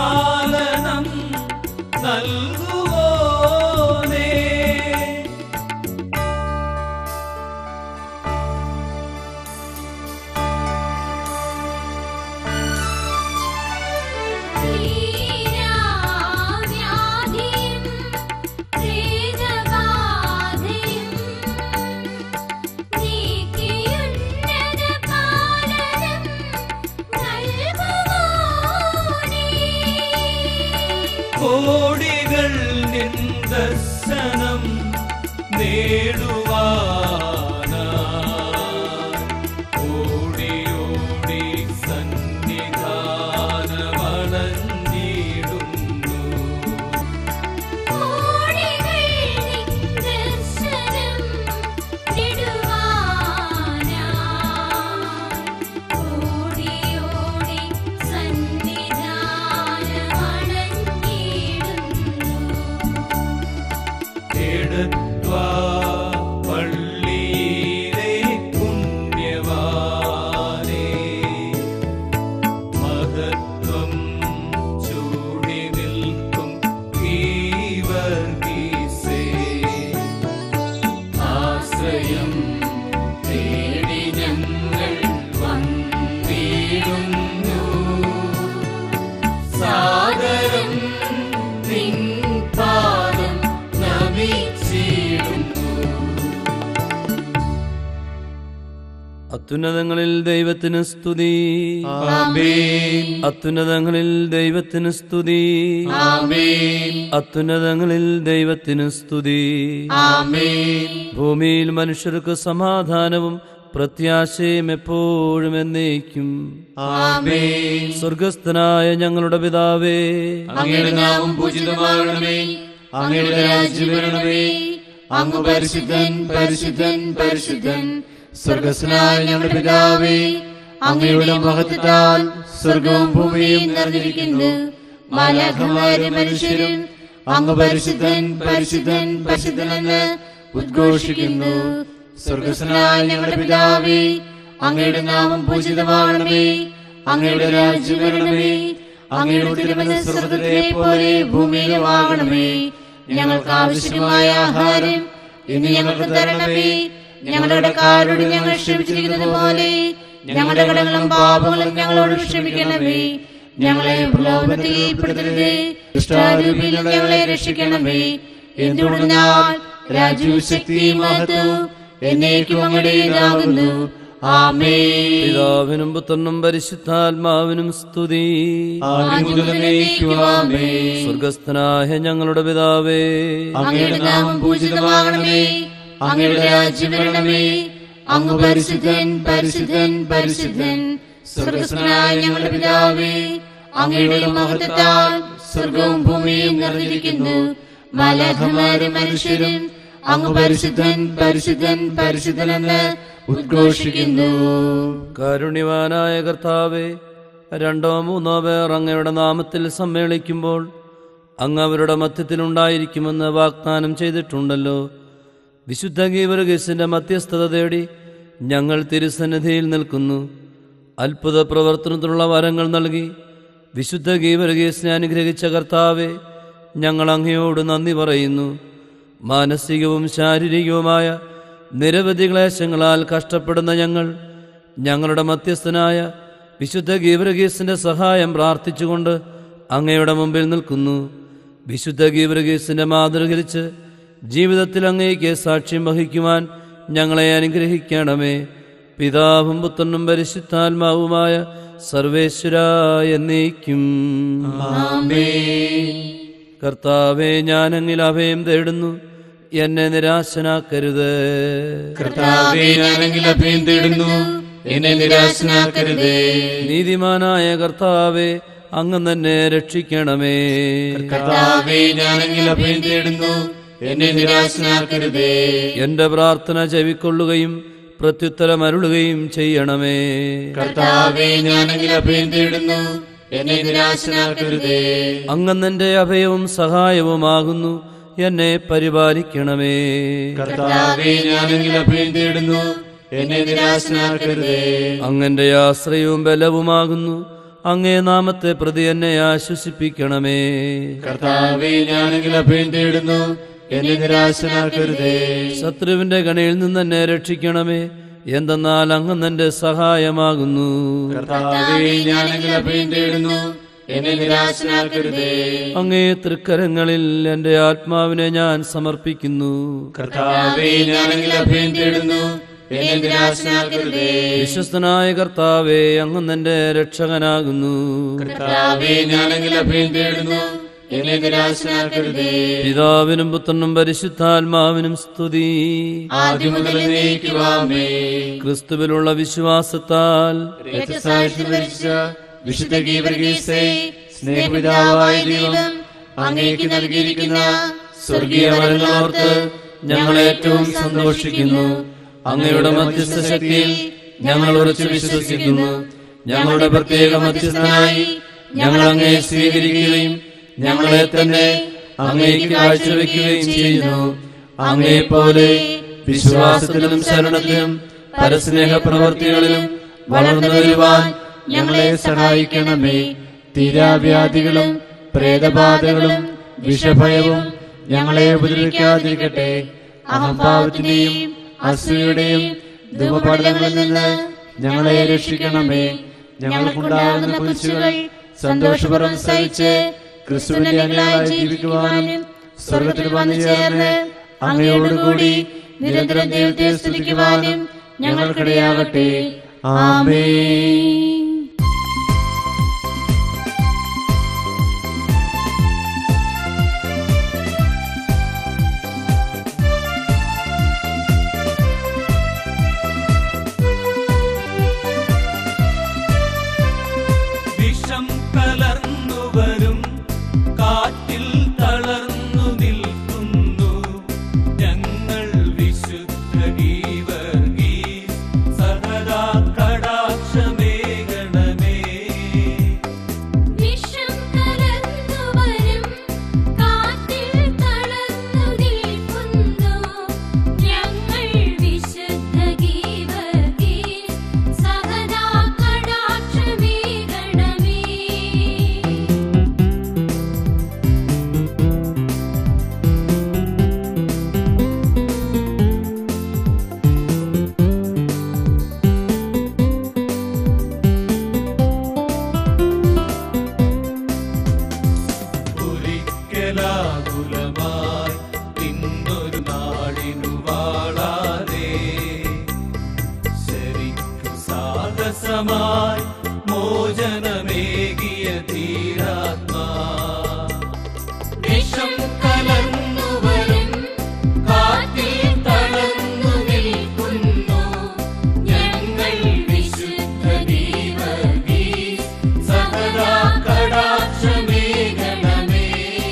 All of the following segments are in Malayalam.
പാലനം നൽകുവോനേ ശ്രീരാവ്യാധിയും ശ്രീജഗാധിയും നീക്കിയുന്നത പാലനം നൽകുവോനേ കോടികൾ നിൻ ദർശനം നേടുവാനാ ഓടി ഓടി സന്നിധാനമണഞ്ഞിടുന്നു കോടികൾ നിൻ ദർശനം നേടുവാനായി ഓടി ഓടി സന്നിധാനമണഞ്ഞിടുന്നു എടുത്വാ പള്ളിയിലെ പുണ്യവാനേ മഹത്വം ചൂടി നിൽക്കും ഈവർഗീസേ ആശ്രയം തേടി ഞങ്ങൾ വന്നിടുന്നു സാഗരം നിൻ പാദം നമിച്ചിടുന്നു അത്യുന്നതങ്ങളിൽ ദൈവത്തിന് സ്തുതി ആമേൻ അത്യുന്നതങ്ങളിൽ ദൈവത്തിന് സ്തുതി ആമേൻ അത്യുന്നതങ്ങളിൽ ദൈവത്തിന് സ്തുതി ആമേൻ ഭൂമിയിൽ മനുഷ്യർക്ക് സമാധാനവും പ്രത്യാശയും എപ്പോഴും എന്നേക്കും ആമേൻ സ്വർഗസ്ഥനായ ഞങ്ങളുടെ പിതാവേ അങ്ങയുടെ നാമം പൂജിതമാകണമേ അങ്ങയുടെ രാജ്യം വരണമേ അങ്ങ് പരിശുദ്ധൻ പരിശുദ്ധൻ പരിശുദ്ധൻ സ്വർഗസ്നായ ഞങ്ങളുടെ പിതാവേ അങ്ങയുടെ മഹത്വത്താൽ സ്വർഗവും ഭൂമിയും നിറഞ്ഞിരിക്കുന്നു മാലാഖമാരും മനുഷ്യരും അങ്ങ് പരിശുദ്ധൻ പരിശുദ്ധൻ പരിശുദ്ധനെന്ന് ഉദ്ഘോഷിക്കുന്നു സ്വർഗസ്നായ ഞങ്ങളുടെ പിതാവേ അങ്ങയുടെ നാമം പൂജിതമാകണമേ അങ്ങയുടെ രാജ്യം വരണമേ അങ്ങയുടെ തിരുമനസ് സ്വർഗത്തിലെ പോലെ ഭൂമിയിലും ആകണമേ ഞങ്ങൾക്ക് ആവശ്യമായ ആഹാരം ഇന്ന് ഞങ്ങൾക്ക് തരണമേ ഞങ്ങളുടെ കാരോട് ഞങ്ങൾ ക്ഷമിച്ചിരിക്കുന്നത് പോലെ ഞങ്ങളുടെ കടങ്ങളും പാപങ്ങളും ഞങ്ങളോട് ക്ഷമിക്കണമേ ഞങ്ങളെ പ്രലോഭനത്തിൽ പെടുത്തരുതേ ദുഷ്ടാരൂപിയിൽ ഞങ്ങളെ രക്ഷിക്കണമേ എന്തുകൊണ്ടെന്നാൽ രാജ്യവും ശക്തിയും മഹത്വവും എന്നേക്കും അങ്ങടേതാകുന്നു ആമേ പിതാവിനും പുത്രനും പരിശുദ്ധാത്മാവിനും സ്തുതി ആദ്യം മുതൽ എന്നേക്കും ആമേ സ്വർഗസ്ഥനായ ഞങ്ങളുടെ പിതാവേ അങ്ങയുടെ നാമം പൂജിതമാകണമേ അങ്ങയുടെ രാജ്യം വരണമേ അങ്ങ് പരിശുദ്ധൻ പരിശുദ്ധൻ പരിശുദ്ധൻ സ്വർഗസ്വനായ ഞങ്ങളുടെ പിതാവേ അങ്ങയുടെ മഹത്വത്താൽ സ്വർഗവും ഭൂമിയും നിറഞ്ഞിരിക്കുന്നു മാലാഖമാരും മനുഷ്യരും അങ്ങ് പരിശുദ്ധൻ പരിശുദ്ധൻ പരിശുദ്ധനെന്ന് ഉദ്ഘോഷിക്കുന്നു കാരുണ്യവാനായ കർത്താവെ രണ്ടോ മൂന്നോ പേർ അങ്ങയുടെ നാമത്തിൽ സമ്മേളിക്കുമ്പോൾ അങ്ങ് അവരുടെ മധ്യത്തിലുണ്ടായിരിക്കുമെന്ന് വാഗ്ദാനം ചെയ്തിട്ടുണ്ടല്ലോ വിശുദ്ധ ഗീവർഗീസിന്റെ മധ്യസ്ഥത തേടി ഞങ്ങൾ തിരുസന്നിധിയിൽ നിൽക്കുന്നു അത്ഭുത പ്രവർത്തനത്തിനുള്ള വരങ്ങൾ നൽകി വിശുദ്ധ ഗീവർഗീസിനെ അനുഗ്രഹിച്ച കർത്താവെ ഞങ്ങൾ അങ്ങയോട് നന്ദി പറയുന്നു മാനസികവും ശാരീരികവുമായ നിരവധി ക്ലേശങ്ങളാൽ കഷ്ടപ്പെടുന്ന ഞങ്ങൾ ഞങ്ങളുടെ മധ്യസ്ഥനായ വിശുദ്ധ ഗീവർഗീസിന്റെ സഹായം പ്രാർത്ഥിച്ചുകൊണ്ട് അങ്ങയുടെ മുമ്പിൽ നിൽക്കുന്നു വിശുദ്ധ ഗീവർഗീസിന്റെ മാതൃകരിച്ച് ജീവിതത്തിൽ അങ്ങേക്ക് സാക്ഷ്യം വഹിക്കുവാൻ ഞങ്ങളെ അനുഗ്രഹിക്കണമേ പിതാവും പുത്രനും പരിശുദ്ധാത്മാവുമായ സർവേശ്വര എന്നേക്കും കർത്താവെ ഞാനങ്ങിൽ അഭയം തേടുന്നു എന്നെ നിരാശനാക്കരുത് കർത്താവേ ഞാനെങ്കിൽ അഭയം തേടുന്നു എന്നെ നിരാശനാക്കരുതേ നീതിമാനായ കർത്താവെ അങ്ങ് തന്നെ രക്ഷിക്കണമേ കർത്താവേ ഞാനെങ്കിൽ അഭയം തേടുന്നു എന്നെ നിരാശനാക്കരുതേ എന്റെ പ്രാർത്ഥന ചെവിക്കൊള്ളുകയും പ്രത്യുത്തരം അരുളുകയും ചെയ്യണമേ കർത്താവേ ഞാനെങ്കിൽ അഭയം തേടുന്നു എന്നെ നിരാശനാക്കരുതേ അങ്ങന്നെന്റെ അഭയവും സഹായവുമാകുന്നു എന്നെ പരിപാലിക്കണമേ കർത്താവേ ഞാനെങ്കിൽ അഭയം തേടുന്നു എന്നെ നിരാശനാക്കരുതേ അങ്ങന്റെ ആശ്രയവും ബലവുമാകുന്നു അങ്ങേ നാമത്തെ പ്രതി എന്നെ ആശ്വസിപ്പിക്കണമേ കർത്താവെ ഞാനെങ്കിൽ അഭയം തേടുന്നു എന്നെ നിരാശനാക്കരുതേ ശത്രുവിന്റെ കണിയിൽ നിന്ന് എന്നെ രക്ഷിക്കണമേ എന്തെന്നാൽ അങ്ങ് എന്റെ സഹായമാകുന്നു കർത്താവെ ഞാനെങ്കിൽ അഭയം തേടുന്നു എന്നെ നിരാശനാക്കരുതേ അങ്ങേ തൃക്കരങ്ങളിൽ എന്റെ ആത്മാവിനെ ഞാൻ സമർപ്പിക്കുന്നു കർത്താവെ ഞാനെങ്കിൽ അഭയം തേടുന്നു എന്നെ നിരാശനാക്കരുതേ വിശ്വസ്തനായ കർത്താവെ അങ്ങ് എന്റെ രക്ഷകനാകുന്നു കർത്താവെ ഞാനെങ്കിൽ അഭയം തേടുന്നു എന്നെ നിരാശനാക്കരുതേ പിതാവിനും പുത്രനും പരിശുദ്ധാത്മാവിനും സ്തുതി ആദ്യം മുതൽ നീക്കുവാമേ ക്രിസ്തുവിലുള്ള വിശ്വാസത്താൽ രക്തസാക്ഷ്യം വരിച്ച വിശുദ്ധ ഗീവർഗീസേ സ്നേഹപിതാവായ ദൈവം അങ്ങേക്ക് നൽകിയിരിക്കുന്ന സ്വർഗീയ വരങ്ങളോർത്ത് ഞങ്ങൾ ഏറ്റവും സന്തോഷിക്കുന്നു അങ്ങയുടെ മധ്യസ്ഥ ശക്തിയിൽ ഞങ്ങൾ ഉറച്ചു വിശ്വസിക്കുന്നു ഞങ്ങളുടെ പ്രത്യേക മധ്യസ്ഥനായി ഞങ്ങൾ അങ്ങയെ സ്വീകരിക്കുകയും ഞങ്ങളെ തന്നെ അങ്ങേക്ക് കാഴ്ചവെക്കുകയും ചെയ്യുന്നു അങ്ങേ പോലെ വിശ്വാസത്തിലും ശരണത്തിലും പരസ്നേഹ പ്രവർത്തികളിലും വളർന്നു വരുവാൻ ഞങ്ങളെ സഹായിക്കണമേ തീരാവ്യാധികളും പ്രേതബാധകളും വിഷഭയവും ഞങ്ങളെ ഉപദ്രവിക്കാതിരിക്കട്ടെ അഹംഭാവത്തിന്റെയും അസൂയുടെയും ധൂമപടലങ്ങളിൽ നിന്ന് ഞങ്ങളെ രക്ഷിക്കണമേ ഞങ്ങൾക്കുണ്ടാകുന്ന കുരിശുകൾ സന്തോഷപൂർവ്വം സഹിച്ച് ക്രിസ്തുവിന്റെ അനുയായി ജീവിക്കുവാനും സ്വർഗത്തിൽ വന്നു ചേർന്ന് അങ്ങയോടുകൂടി നിരന്തരം ദൈവത്തെ സ്തുതിക്കുവാനും ഞങ്ങൾക്കിടയാകട്ടെ ആമേൻ വിഷം കലർന്നു വരും കാറ്റിൽ തളർന്നു നിൽക്കുന്നു ഞങ്ങൾ വിശുദ്ധ ഗീവർഗീസ് സഹദാ കടാക്ഷമേകണമേ വിഷം കലർന്നു വരും കാറ്റിൽ തളർന്നു നിൽക്കുന്നു ഞങ്ങൾ വിശുദ്ധ ഗീവർഗീസ് സഹദാ കടാക്ഷമേകണമേ ഒരിക്കലാകുലമായി ഇന്നൊരു നാടിനു വാളാതെ ശരിക്കു സാഹസമായി മോചനമേകിയ ധീരാത്മാ വിഷം കലർന്നു വരും കാറ്റിൽ തളർന്നു നിൽക്കുന്നു ഞങ്ങൾ വിശുദ്ധ ദീവർഗീസ് സഹദാ കടാക്ഷമേകണമേ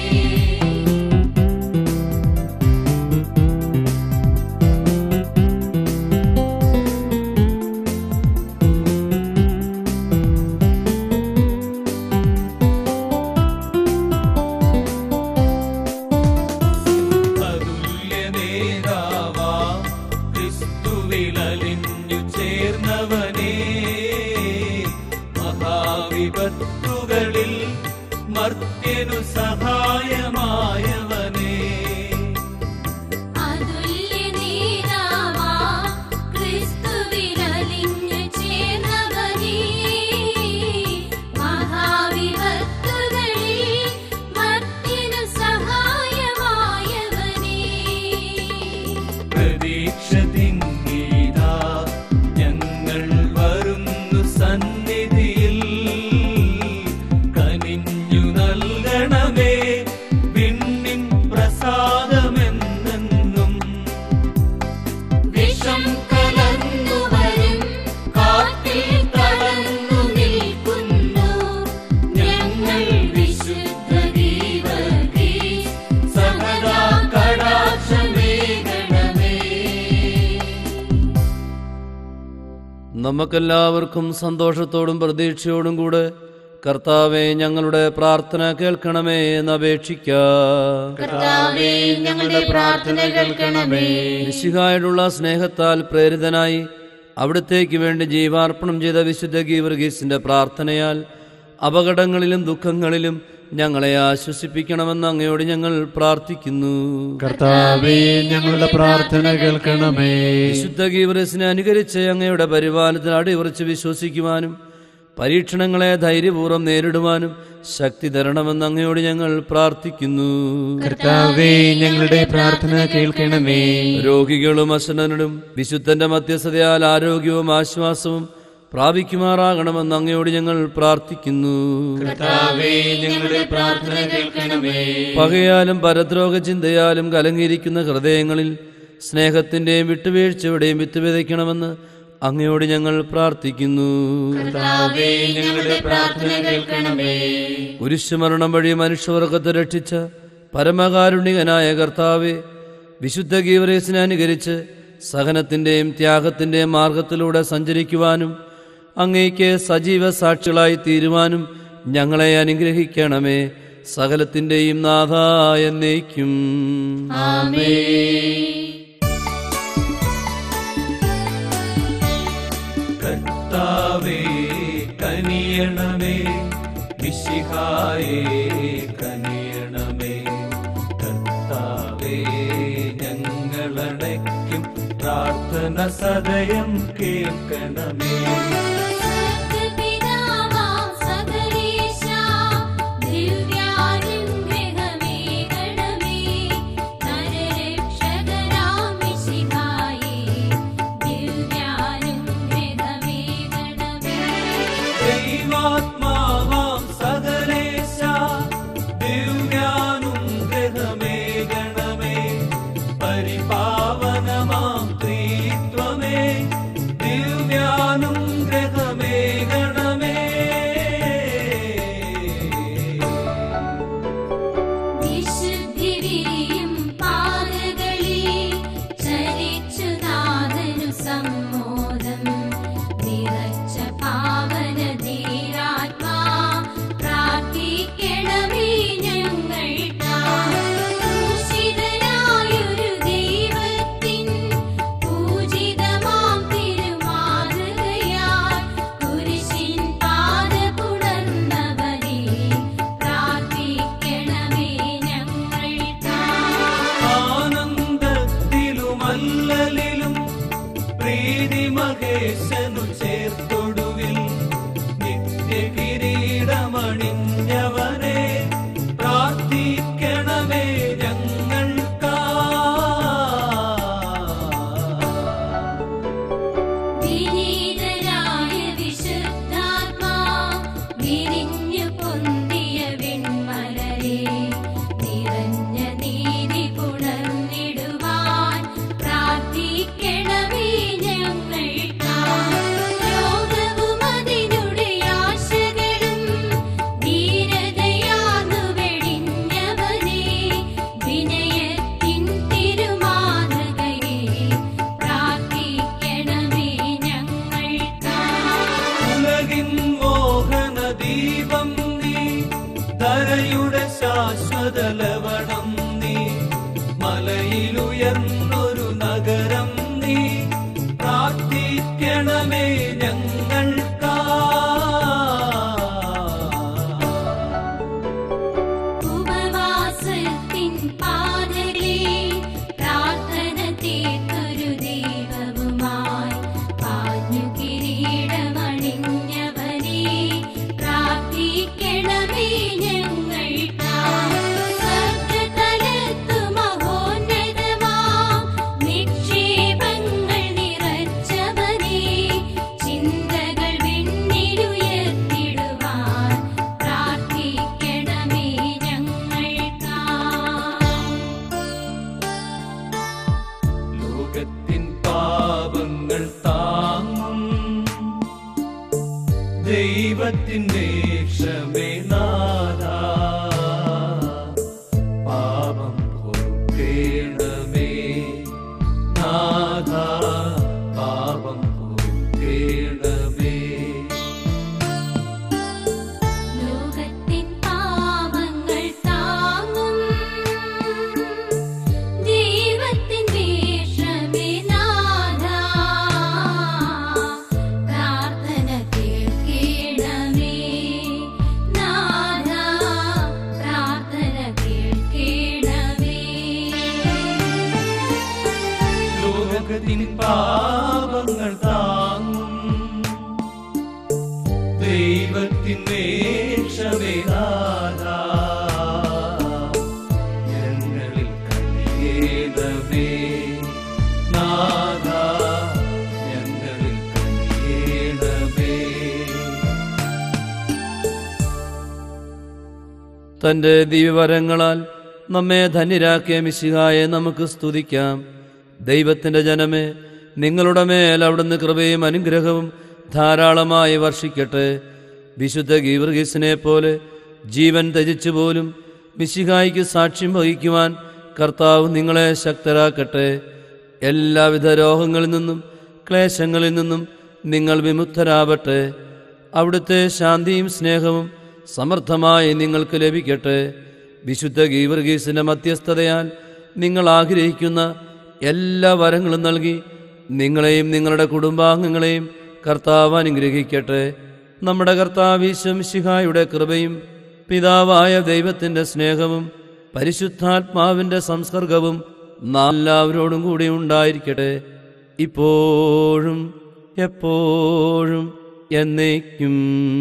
അതുല്യമേധാവാ ക്രിസ്തുവിലലിഞ്ഞു ചേർന്നവനേ മഹാവിപത്തുകളിൽ മർത്യനു സഹായമായവനേ അതുല്യനീതാവാ ക്രിസ്തുവിലലിഞ്ഞു ചേർന്നവനേ മഹാവിപത്തുകളിൽ മർത്യനു സഹായമായവനേ പ്രതീക്ഷ തിങ്ങീതാ ഞങ്ങൾ വരുന്നു സന്നിധിയിൽ കനിഞ്ഞു നൽകണമേ വിണ്ണിൻ പ്രസാദമെന്നെന്നും വിഷം കലർന്നു വരും കാറ്റിൽ തളർന്നു നിൽക്കുന്നു ഞങ്ങൾ വിശുദ്ധ ദീവർഗീസ് സഹദാ കടാക്ഷമേകണമേ നമുക്കെല്ലാവർക്കും സന്തോഷത്തോടും പ്രതീക്ഷയോടും കൂടെ കർത്താവെ ഞങ്ങളുടെ പ്രാർത്ഥന കേൾക്കണമേ എന്ന് അപേക്ഷിക്കാം കർത്താവേ ഞങ്ങളുടെ പ്രാർത്ഥന കേൾക്കണമേ നിശിഹായോടുള്ള സ്നേഹത്താൽ പ്രേരിതനായി അവിടത്തേക്ക് വേണ്ടി ജീവാർപ്പണം ചെയ്ത വിശുദ്ധ ഗീവർഗീസിന്റെ പ്രാർത്ഥനയാൽ അപകടങ്ങളിലും ദുഃഖങ്ങളിലും ഞങ്ങളെ ആശ്വസിപ്പിക്കണമെന്ന് അങ്ങയോട് ഞങ്ങൾ പ്രാർത്ഥിക്കുന്നു കർത്താവേ ഞങ്ങളുടെ പ്രാർത്ഥന കേൾക്കണമേ വിശുദ്ധ ഗീവറസിനെ അനുകരിച്ച് അങ്ങയുടെ പരിപാലനത്തിൽ അടിയുറച്ച് വിശ്വസിക്കുവാനും പരീക്ഷണങ്ങളെ ധൈര്യപൂർവ്വം നേരിടുവാനും ശക്തി തരണമെന്ന് അങ്ങയോട് ഞങ്ങൾ പ്രാർത്ഥിക്കുന്നു കർത്താവേ ഞങ്ങളുടെ പ്രാർത്ഥന കേൾക്കണമേ രോഗികളും അശനനും വിശുദ്ധന്റെ മധ്യസ്ഥതയാൽ ആരോഗ്യവും ആശ്വാസവും പ്രാപിക്കുമാറാകണമെന്ന് അങ്ങയോട് ഞങ്ങൾ പ്രാർത്ഥിക്കുന്നു കർത്താവേ ഞങ്ങളുടെ പ്രാർത്ഥന കേൾക്കണമേ പകയാലും പരദ്രോഗ ചിന്തയാലും കലങ്ങിയിരിക്കുന്ന ഹൃദയങ്ങളിൽ സ്നേഹത്തിന്റെയും വിട്ടുവീഴ്ചയുടെയും വിത്ത് വിതയ്ക്കണമെന്ന് അങ്ങയോട് ഞങ്ങൾ പ്രാർത്ഥിക്കുന്നു കർത്താവേ ഞങ്ങളുടെ പ്രാർത്ഥന കേൾക്കണമേ കുരിശുമരണം വഴി മനുഷ്യവർഗത്തെ രക്ഷിച്ച പരമകാരുണികനായ കർത്താവെ വിശുദ്ധ ഗീവറേസിനെ അനുകരിച്ച് സഹനത്തിന്റെയും ത്യാഗത്തിന്റെയും മാർഗത്തിലൂടെ സഞ്ചരിക്കുവാനും അങ്ങേക്ക് സജീവ സാക്ഷികളായി തീരുവാനും ഞങ്ങളെ അനുഗ്രഹിക്കണമേ സകലത്തിന്റെയും നാഥ എന്നേക്കും ആമേ കർത്താവേ കനിയണമേ മിശിഹായേ കനിയണമേ കർത്താവേ ഞങ്ങളടയ്ക്കും പ്രാർത്ഥന സദയം കേൾക്കണമേ സത്യപിതാവാം സകലേശാ, ദിവ്യാനുഗ്രഹമേകണമേ. നരരക്ഷകനാം മിശിഹായേ, ദിവ്യാനുഗ്രഹമേകണമേ. ദൈവാത്മാവാം സകലേശ ദിവ്യാനുഗ്രഹമേകണമേ പരിപാവനമാം ത്രിത്വമേ ദിവ്യാനുഗ്രഹമേകണമേ വിശുദ്ധി വിരിയും പാതകളിൽ ചരിച്ചു നാഥനു സമ്മോദം നിറച്ച പാവന ധീരാത്മാ പ്രാർത്ഥിക്കണമേ ഞങ്ങൾക്കായി ക്രൂശിതനായൊരു ദൈവത്തിൻ പൂജിതമാം തിരുമാതൃകയാൽ കുരിശിൻ പാത പുണർന്നവരെ പ്രാർത്ഥിക്കണമേ ഞങ്ങൾക്കായി ആനന്ദത്തിലുമല്ലലിലും പ്രീതി മഹേശനു ചേർത്തൊടുവിൽ നിത്യകിരീടമണിഞ്ഞവനെ പ്രാർത്ഥിക്കണമേ ഞങ്ങൾക്കാ വിനീതനായ വിശുദ്ധാത്മാ വിരിഞ്ഞു പൊന്തിയ വെൺമലരെ നിറഞ്ഞ നീതി പുണർന്നിടുവാൻ പ്രാർത്ഥിക്കണമേ ഞങ്ങൾക്കായി ലോകവും അതിനുടെ ആശകളും ധീരതയാർന്നു വെടിഞ്ഞവനെ വിനയത്തിൻ തിരുമാതൃകയെ പ്രാർത്ഥിക്കണമേ ഞങ്ങൾക്കായി ഉലകിൻ മോഹന ദീപം നീ ധരയുടെ ശാശ്വത ലവണം നീ മലയിലുയർന്നൊരു നഗരം നീ പ്രാർത്ഥിക്കണമേ ഞങ്ങൾക്കാ ഉപവാസത്തിൻ പാതലേ പ്രാർത്ഥന തീർത്തൊരു ദൈവവുമായി പാഞ്ഞു കിരീടമണിഞ്ഞവനെ പ്രാർത്ഥിക്കണമേ ഞങ്ങൾക്കായി തൻ്റെ ദിവരങ്ങളാൽ നമ്മെ ധന്യരാക്കിയ മിശിഹായെ നമുക്ക് സ്തുതിക്കാം ദൈവത്തിൻ്റെ ജനമേ നിങ്ങളുടെ മേൽ അവിടുന്ന് കൃപയും അനുഗ്രഹവും ധാരാളമായി വർഷിക്കട്ടെ വിശുദ്ധ ഗീവർഗീസിനെ പോലെ ജീവൻ ത്യജിച്ചു പോലും മിശിഹായിക്ക് സാക്ഷ്യം വഹിക്കുവാൻ കർത്താവ് നിങ്ങളെ ശക്തരാക്കട്ടെ എല്ലാവിധ രോഗങ്ങളിൽ നിന്നും ക്ലേശങ്ങളിൽ നിന്നും നിങ്ങൾ വിമുക്തരാവട്ടെ അവിടുത്തെ ശാന്തിയും സ്നേഹവും സമർത്ഥമായി നിങ്ങൾക്ക് ലഭിക്കട്ടെ വിശുദ്ധ ഗീവർഗീസിന്റെ മധ്യസ്ഥതയാൽ നിങ്ങൾ ആഗ്രഹിക്കുന്ന എല്ലാ വരങ്ങളും നൽകി നിങ്ങളെയും നിങ്ങളുടെ കുടുംബാംഗങ്ങളെയും കർത്താവ് അനുഗ്രഹിക്കട്ടെ നമ്മുടെ കർത്താവീശം ശിഹായുടെ കൃപയും പിതാവായ ദൈവത്തിൻ്റെ സ്നേഹവും പരിശുദ്ധാത്മാവിൻ്റെ സംസർഗവും നാം എല്ലാവരോടും കൂടി ഉണ്ടായിരിക്കട്ടെ ഇപ്പോഴും എപ്പോഴും എന്നേക്കും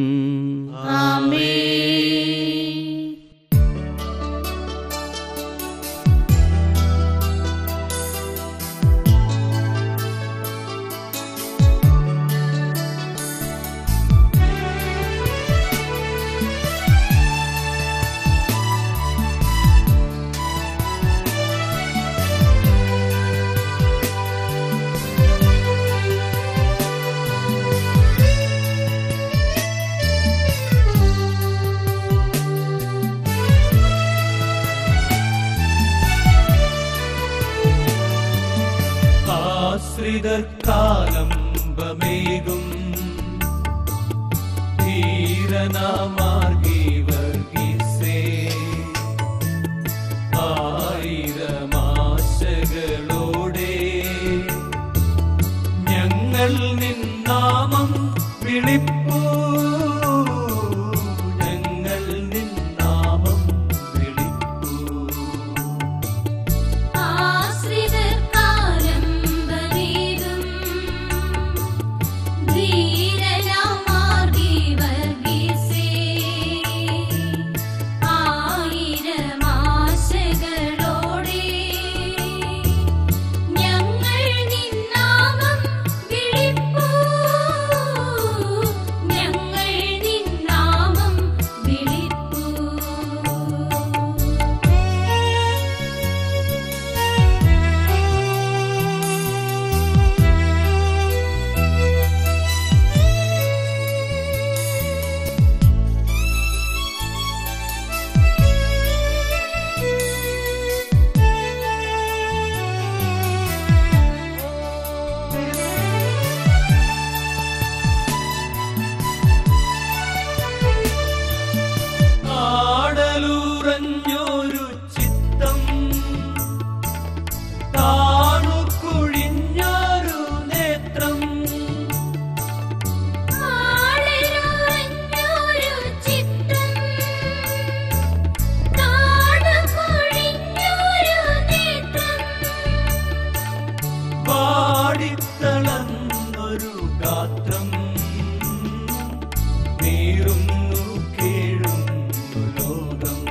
ആശ്രിതർക്കാലംബമേകും ധീരനാമാർഗി വർഗീസേ ആയിരമാശകളോടെ ഞങ്ങൾ നിന്നാമം വിളിപ്പൂ ഞങ്ങൾ നിന്നാമം വിളിപ്പൂ ആശ്രിതർക്കാലംബമേകും ധീരനാമാർഗി വർഗീസേ ആയിരമാശകളോടെ ഞങ്ങൾ നിന്നാമം വിളിപ്പൂ ഞങ്ങൾ നിന്നാമം വിളിപ്പൂ ആടലൂറഞ്ഞൊരു ചിത്തം താണു കുഴിഞ്ഞൊരു നേത്രം ആടലൂറഞ്ഞൊരു ചിത്തം താണുകൊഴിഞ്ഞൊരു നേത്രം പാടിത്തളന്നൊരു ഗാത്രം നീറുന്നു കേഴുന്നു ലോകം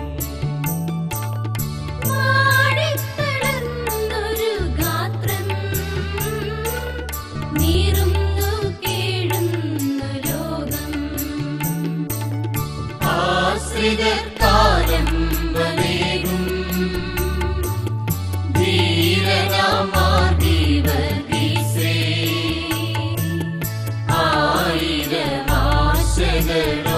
പാടിത്തളർന്നൊരു ഗാത്രം നീറുന്നു കേഴുന്നു ലോകം ആശ്രിതർക്കാലംബമേകും ധീരനാമാർഗി വർഗീസേ ആയിരമാശകളോടെ